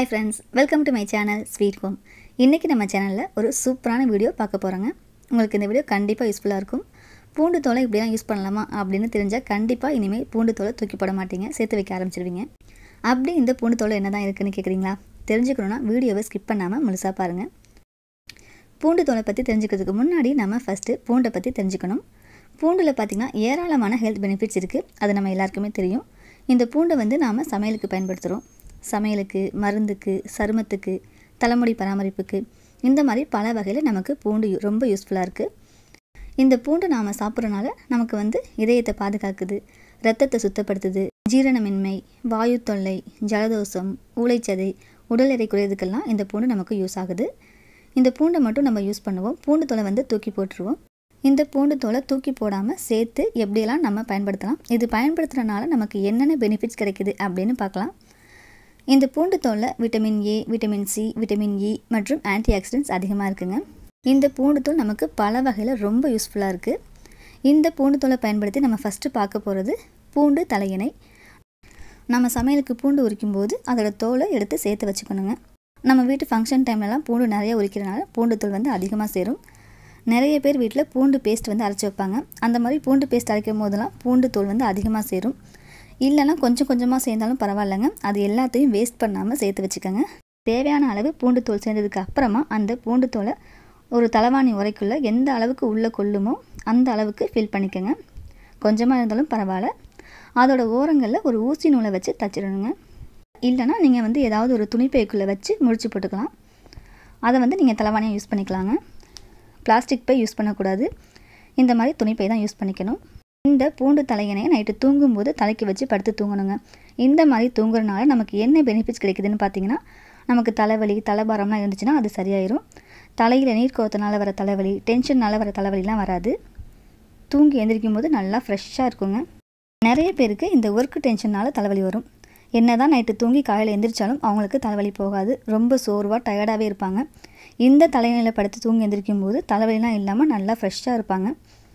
hi friends welcome to my channel sweet home இன்றைக்கி நம்ம சேனலில் ஒரு சூப்பரான வீடியோ பார்க்க போகிறோங்க உங்களுக்கு இந்த வீடியோ கண்டிப்பாக யூஸ்ஃபுல்லாக இருக்கும் பூண்டு தோலை இப்படிலாம் யூஸ் பண்ணலாமா அப்படின்னு தெரிஞ்சால் கண்டிப்பாக இனிமேல் பூண்டு தோலை தூக்கி போட மாட்டீங்க சேர்த்து வைக்க ஆரம்பிச்சிருவீங்க அப்படி இந்த பூண்டு தோலை என்ன தான் இருக்குன்னு கேட்குறீங்களா தெரிஞ்சுக்கணுன்னா வீடியோவை ஸ்கிப் பண்ணாமல் முழுசாக பாருங்கள் பூண்டு தோலை பற்றி தெரிஞ்சுக்கிறதுக்கு முன்னாடி நம்ம ஃபஸ்ட்டு பூண்டை பற்றி தெரிஞ்சுக்கணும் பூண்டில் பார்த்திங்கன்னா ஏராளமான ஹெல்த் பெனிஃபிட்ஸ் இருக்குது அது நம்ம எல்லாருக்குமே தெரியும் இந்த பூண்டை வந்து நாம் சமையலுக்கு பயன்படுத்துகிறோம் சமையலுக்கு மருந்துக்கு சருமத்துக்கு தலைமுடி பராமரிப்புக்கு இந்த மாதிரி பல வகையில் நமக்கு பூண்டு யூ- ரொம்ப யூஸ்ஃபுல்லாக இருக்குது இந்த பூண்டு நாம் சாப்பிட்றனால நமக்கு வந்து இதயத்தை பாதுகாக்குது ரத்தத்தை சுத்தப்படுத்துது ஜீரணமின்மை வாயு தொல்லை ஜலதோஷம் ஊளைச்சதை உடல் எடை குறையதுக்கெல்லாம் இந்த பூண்டு நமக்கு யூஸ் ஆகுது இந்த பூண்டை மட்டும் நம்ம யூஸ் பண்ணுவோம் பூண்டு தோலை வந்து தூக்கி போட்டுருவோம் இந்த பூண்டு தோலை தூக்கி போடாமல் சேர்த்து எப்படியெல்லாம் நம்ம பயன்படுத்தலாம் இது பயன்படுத்துறதுனால நமக்கு என்னென்ன பெனிஃபிட்ஸ் கிடைக்குது அப்படின்னு பார்க்கலாம் இந்த பூண்டு தோலில் vitamin A vitamin C vitamin E மற்றும் ஆன்டி ஆக்சிடென்ட்ஸ் அதிகமாக இருக்குங்க இந்த பூண்டு தோல் நமக்கு பல வகையில் ரொம்ப யூஸ்ஃபுல்லாக இருக்குது இந்த பூண்டு தோலை பயன்படுத்தி நம்ம ஃபஸ்ட்டு பார்க்க போகிறது பூண்டு தலையணை நம்ம சமையலுக்கு பூண்டு உரிக்கும் போது அதோட தோலை எடுத்து சேர்த்து வச்சுக்கணுங்க நம்ம வீட்டு ஃபங்க்ஷன் டைம்லலாம் பூண்டு நிறைய உரிக்கிறனால பூண்டு தோல் வந்து அதிகமாக சேரும் நிறைய பேர் வீட்டில் பூண்டு பேஸ்ட் வந்து அரைச்சி வைப்பாங்க அந்த மாதிரி பூண்டு பேஸ்ட் அரைக்கும் போதெல்லாம் பூண்டு தோல் வந்து அதிகமாக சேரும் இல்லைன்னா கொஞ்சம் கொஞ்சமாக சேர்ந்தாலும் பரவாயில்லைங்க அது எல்லாத்தையும் வேஸ்ட் பண்ணாமல் சேர்த்து வச்சுக்கோங்க தேவையான அளவு பூண்டு தோல் சேர்ந்ததுக்கு அப்புறமா அந்த பூண்டு தோலை ஒரு தலைவாணி உரைக்குள்ளே எந்த அளவுக்கு உள்ளே கொள்ளுமோ அந்த அளவுக்கு ஃபில் பண்ணிக்கோங்க கொஞ்சமாக இருந்தாலும் பரவாயில்ல அதோட ஓரங்களில் ஒரு ஊசி நூலை வச்சு தச்சிடணுங்க இல்லைன்னா நீங்கள் வந்து ஏதாவது ஒரு துணிப்பைக்குள்ளே வச்சு முடிச்சு போட்டுக்கலாம் அதை வந்து நீங்கள் தலைவாணியாக யூஸ் பண்ணிக்கலாங்க பிளாஸ்டிக் பை யூஸ் பண்ணக்கூடாது இந்த மாதிரி துணிப்பை தான் யூஸ் பண்ணிக்கணும் இந்த பூண்டு தலையணையை நைட்டு தூங்கும்போது தலைக்கு வச்சு படுத்து தூங்கணுங்க இந்த மாதிரி தூங்குறனால நமக்கு என்ன பெனிஃபிட்ஸ் கிடைக்குதுன்னு பார்த்தீங்கன்னா நமக்கு தலைவலி தலைபாரம்லாம் இருந்துச்சுன்னா அது சரியாயிரும் தலையில் நீர் கோத்தனால வர தலைவலி டென்ஷன்னால வர தலைவலிலாம் வராது தூங்கி எந்திரிக்கும் போது நல்லா ஃப்ரெஷ்ஷாக இருக்குங்க நிறைய பேருக்கு இந்த ஒர்க் டென்ஷனால் தலைவலி வரும் என்ன தான் நைட்டு தூங்கி காலையில் எந்திரிச்சாலும் அவங்களுக்கு தலைவலி போகாது ரொம்ப சோர்வாக டயர்டாகவே இருப்பாங்க இந்த தலைநிலையில் படுத்து தூங்கி எந்திரிக்கும் போது தலைவலிலாம் இல்லாமல் நல்லா ஃப்ரெஷ்ஷாக இருப்பாங்க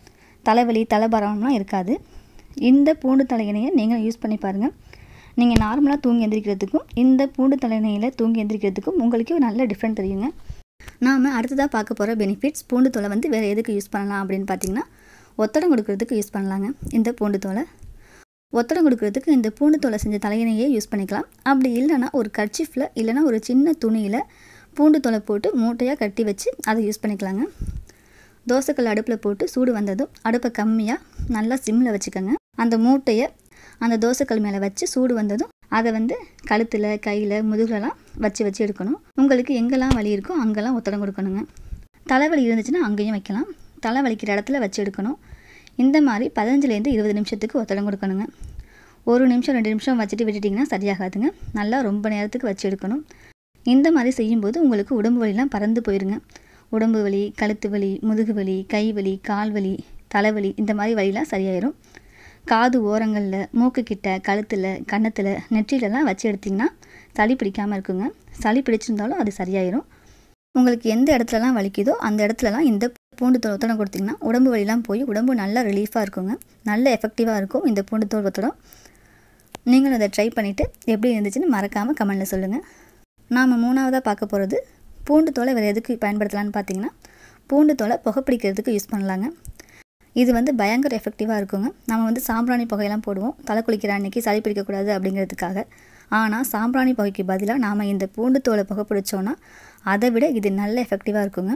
தலைவலி தலைபாரம்லாம் இருக்காது இந்த பூண்டு தலையணையை நீங்கள் யூஸ் பண்ணி பாருங்கள் நீங்கள் நார்மலாக தூங்கி எந்திரிக்கிறதுக்கும் இந்த பூண்டு தலையணையில் தூங்கி எந்திரிக்கிறதுக்கும் உங்களுக்கு ஒரு நல்ல டிஃப்ரெண்ட் தெரியுங்க நாம் அடுத்ததாக பார்க்க போகிற பெனிஃபிட்ஸ் பூண்டு தோலை வந்து வேறு எதுக்கு யூஸ் பண்ணலாம் அப்படின்னு பார்த்தீங்கன்னா ஒத்தடம் கொடுக்கறதுக்கு யூஸ் பண்ணலாங்க இந்த பூண்டு தோலை ஒத்தடம் கொடுக்கறதுக்கு இந்த பூண்டு தோலை செஞ்ச தலையணையே யூஸ் பண்ணிக்கலாம் அப்படி இல்லைன்னா ஒரு கர்ச்சிஃபில் இல்லைன்னா ஒரு சின்ன துணியில் பூண்டு தோலை போட்டு மூட்டையாக கட்டி வச்சு அதை யூஸ் பண்ணிக்கலாங்க தோசைக்கல் அடுப்பில் போட்டு சூடு வந்ததும் அடுப்பை கம்மியாக நல்லா சிம்மில் வச்சுக்கோங்க அந்த மூட்டையை அந்த தோசைக்கல் மேலே வச்சு சூடு வந்ததும் அதை வந்து கழுத்தில் கையில் முதுகுலலாம் வச்சு வச்சு எடுக்கணும் உங்களுக்கு எங்கெல்லாம் வலி இருக்கோ அங்கெல்லாம் ஒத்தடம் கொடுக்கணுங்க தலைவலி இருந்துச்சுன்னா அங்கேயும் வைக்கலாம் தலை வலிக்கிற இடத்துல வச்சு எடுக்கணும் இந்த மாதிரி பதினஞ்சுலேருந்து இருபது நிமிஷத்துக்கு ஒத்தடம் கொடுக்கணுங்க ஒரு நிமிஷம் ரெண்டு நிமிஷம் வச்சுட்டு விட்டுட்டிங்கன்னா சரியாகாதுங்க நல்லா ரொம்ப நேரத்துக்கு வச்சு எடுக்கணும் இந்த மாதிரி செய்யும்போது உங்களுக்கு உடம்பு வலிலாம் பறந்து போயிருங்க உடம்பு வலி கழுத்து வலி முதுகு வலி கை வலி கால் வலி தலைவலி இந்த மாதிரி வலிலாம் சரியாயிரும் காது ஓரங்களில் மூக்கு கிட்ட கழுத்தில் கன்னத்தில் நெற்றிலலாம் வச்சு எடுத்திங்கன்னா சளி பிடிக்காமல் இருக்குங்க சளி பிடிச்சிருந்தாலும் அது சரியாயிரும் உங்களுக்கு எந்த இடத்துலலாம் வலிக்குதோ அந்த இடத்துலலாம் இந்த பூண்டு தோல் ஒத்தடம் கொடுத்தீங்கன்னா உடம்பு வலிலாம் போய் உடம்பு நல்லா ரிலீஃபாக இருக்குங்க நல்ல எஃபெக்டிவாக இருக்கும் இந்த பூண்டு தோல் ஒத்தடம் நீங்களும் அதை ட்ரை பண்ணிவிட்டு எப்படி இருந்துச்சுன்னு மறக்காமல் கமெண்டில் சொல்லுங்கள் நாம் மூணாவதாக பார்க்க போகிறது பூண்டு தோலை வேறு எதுக்கு பயன்படுத்தலாம்னு பார்த்தீங்கன்னா பூண்டு தோலை புகைப்பிடிக்கிறதுக்கு யூஸ் பண்ணலாங்க இது வந்து பயங்கர எஃபெக்டிவாக இருக்குங்க நம்ம வந்து சாம்பிராணி புகையெல்லாம் போடுவோம் தலை குளிக்கிற அன்னைக்கு சளி பிடிக்கக்கூடாது அப்படிங்கிறதுக்காக ஆனால் சாம்பிராணி புகைக்கு பதிலாக நாம் இந்த பூண்டு தோலை புகை பிடிச்சோன்னா அதை விட இது நல்ல எஃபெக்டிவாக இருக்குங்க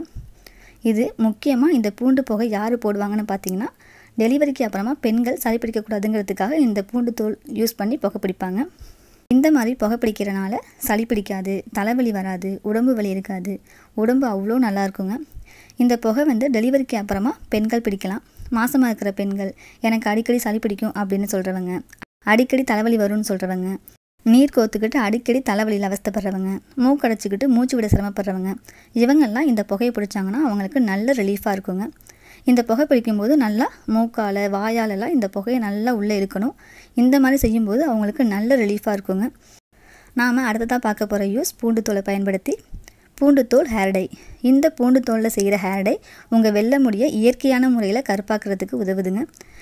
இது முக்கியமாக இந்த பூண்டு புகை யார் போடுவாங்கன்னு பார்த்தீங்கன்னா டெலிவரிக்கு அப்புறமா பெண்கள் சளி பிடிக்கக்கூடாதுங்கிறதுக்காக இந்த பூண்டு தோல் யூஸ் பண்ணி புகை பிடிப்பாங்க இந்த மாதிரி புகை பிடிக்கிறனால சளி பிடிக்காது தலைவலி வராது உடம்பு வலி இருக்காது உடம்பு அவ்வளோ நல்லா இருக்குங்க இந்த புகை வந்து டெலிவரிக்கு அப்புறமா பெண்கள் பிடிக்கலாம் மாசமாக இருக்கிற பெண்கள் எனக்கு அடிக்கடி சளி பிடிக்கும் அப்படின்னு சொல்கிறவங்க அடிக்கடி தலைவலி வரும்னு சொல்கிறவங்க நீர் கோத்துக்கிட்டு அடிக்கடி தலைவலியில் அவஸ்தைப்படுறவங்க மூக்கடைச்சிக்கிட்டு மூச்சு விட சிரமப்படுறவங்க இவங்கெல்லாம் இந்த புகையை பிடிச்சாங்கன்னா அவங்களுக்கு நல்ல ரிலீஃபாக இருக்குங்க இந்த புகை பிடிக்கும்போது நல்லா மூக்கால் வாயாலெல்லாம் இந்த புகையை நல்லா உள்ளே இருக்கணும் இந்த மாதிரி செய்யும்போது அவங்களுக்கு நல்ல ரிலீஃபாக இருக்குங்க நாம் அடுத்ததாக பார்க்க போகிற யூஸ் பூண்டு தோலை பயன்படுத்தி பூண்டு தோல் ஹேர் டை இந்த பூண்டு தோலில் செய்கிற ஹேர் டை உங்கள் வெள்ளை முடியை இயற்கையான முறையில் கருப்பாக்குறதுக்கு உதவுதுங்க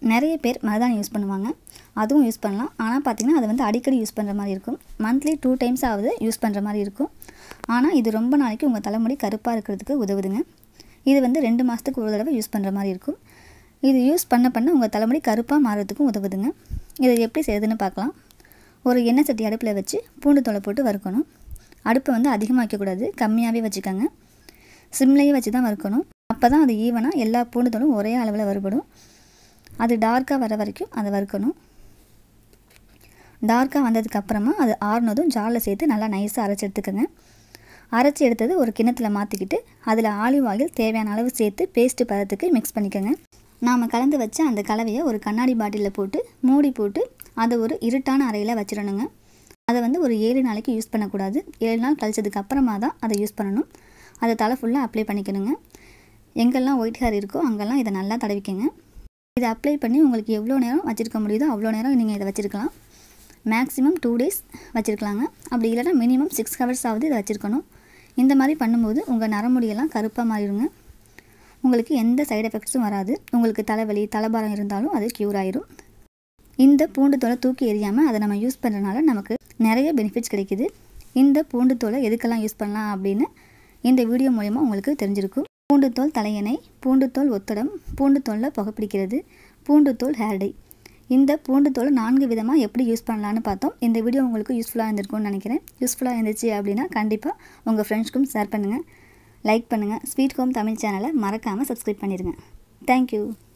நிறைய பேர் மருதாணி யூஸ் பண்ணுவாங்க அதுவும் யூஸ் பண்ணலாம் ஆனால் பார்த்திங்கன்னா அது வந்து அடிக்கடி யூஸ் பண்ணுற மாதிரி இருக்கும் மந்த்லி டூ டைம்ஸ் ஆகுது யூஸ் பண்ணுற மாதிரி இருக்கும் ஆனால் இது ரொம்ப நாளைக்கு உங்கள் தலைமுடி கருப்பாக இருக்கிறதுக்கு உதவுதுங்க இது வந்து ரெண்டு மாதத்துக்கு ஒரு தடவை யூஸ் பண்ணுற மாதிரி இருக்கும் இது யூஸ் பண்ண பண்ண உங்கள் தலைமுடி கருப்பாக மாறுறதுக்கும் உதவுதுங்க இதை எப்படி செய்யுதுன்னு பார்க்கலாம் ஒரு எண்ணெய் சட்டி அடுப்பில் வச்சு பூண்டு தொலை போட்டு வறுக்கணும் அடுப்பை வந்து அதிகமாக வைக்கக்கூடாது கம்மியாகவே வச்சுக்கோங்க சிம்லேயே வச்சு தான் வறுக்கணும் அப்போ தான் அது ஈவனாக எல்லா பூண்டு தோலும் ஒரே அளவில் வறுபடும் அது டார்க்காக வர வரைக்கும் அதை வறுக்கணும் டார்க்காக வந்ததுக்கு அப்புறமா அது ஆறுனதும் ஜாலில் சேர்த்து நல்லா நைஸாக அரைச்சி எடுத்துக்கோங்க அரைச்சி எடுத்தது ஒரு கிணத்துல மாற்றிக்கிட்டு அதில் ஆலிவ் ஆயில் தேவையான அளவு சேர்த்து பேஸ்ட்டு பதத்துக்கு மிக்ஸ் பண்ணிக்கோங்க நாம் கலந்து வச்ச அந்த கலவையை ஒரு கண்ணாடி பாட்டிலில் போட்டு மூடி போட்டு அதை ஒரு இருட்டான அறையில் வச்சிடணுங்க அதை வந்து ஒரு ஏழு நாளைக்கு யூஸ் பண்ணக்கூடாது ஏழு நாள் கழிச்சதுக்கு அப்புறமா தான் அதை யூஸ் பண்ணணும் அதை தலை ஃபுல்லாக அப்ளை பண்ணிக்கணுங்க எங்கெல்லாம் ஒயிட் ஹேர் இருக்கோ அங்கெல்லாம் இதை நல்லா தடவிக்கங்க இதை அப்ளை பண்ணி உங்களுக்கு எவ்வளோ நேரம் வச்சுருக்க முடியுதோ அவ்வளோ நேரம் நீங்கள் இதை வச்சுருக்கலாம் மேக்ஸிமம் டூ டேஸ் வச்சுருக்கலாங்க அப்படி இல்லைனா மினிமம் சிக்ஸ் ஹவர்ஸ் ஆகுது இதை வச்சுருக்கணும் இந்த மாதிரி பண்ணும்போது உங்கள் நரமுடியெல்லாம் கருப்பாக மாறிடுங்க உங்களுக்கு எந்த சைடு எஃபெக்ட்ஸும் வராது உங்களுக்கு தலைவலி தலைபாரம் இருந்தாலும் அது க்யூர் ஆயிரும் இந்த பூண்டு தோலை தூக்கி எறியாமல் அதை நம்ம யூஸ் பண்ணுறதுனால நமக்கு நிறைய பெனிஃபிட்ஸ் கிடைக்குது இந்த பூண்டு தோலை எதுக்கெல்லாம் யூஸ் பண்ணலாம் அப்படின்னு இந்த வீடியோ மூலயமா உங்களுக்கு தெரிஞ்சிருக்கும் பூண்டுத்தோல் தலையணை பூண்டுத்தோல் ஒத்தடம் பூண்டுத்தோலில் புகைப்பிடிக்கிறது பூண்டுத்தோல் ஹேர் டை இந்த பூண்டுத்தோலை நான்கு விதமாக எப்படி யூஸ் பண்ணலான்னு பார்த்தோம் இந்த வீடியோ உங்களுக்கு யூஸ்ஃபுல்லாக இருந்திருக்கும்னு நினைக்கிறேன் யூஸ்ஃபுல்லாக இருந்துச்சு அப்படின்னா கண்டிப்பாக உங்கள் ஃப்ரெண்ட்ஸ்க்கும் ஷேர் பண்ணுங்கள் லைக் பண்ணுங்கள் ஸ்வீட் ஹோம் தமிழ் சேனலை மறக்காமல் சப்ஸ்கிரைப் பண்ணிடுங்க தேங்க்யூ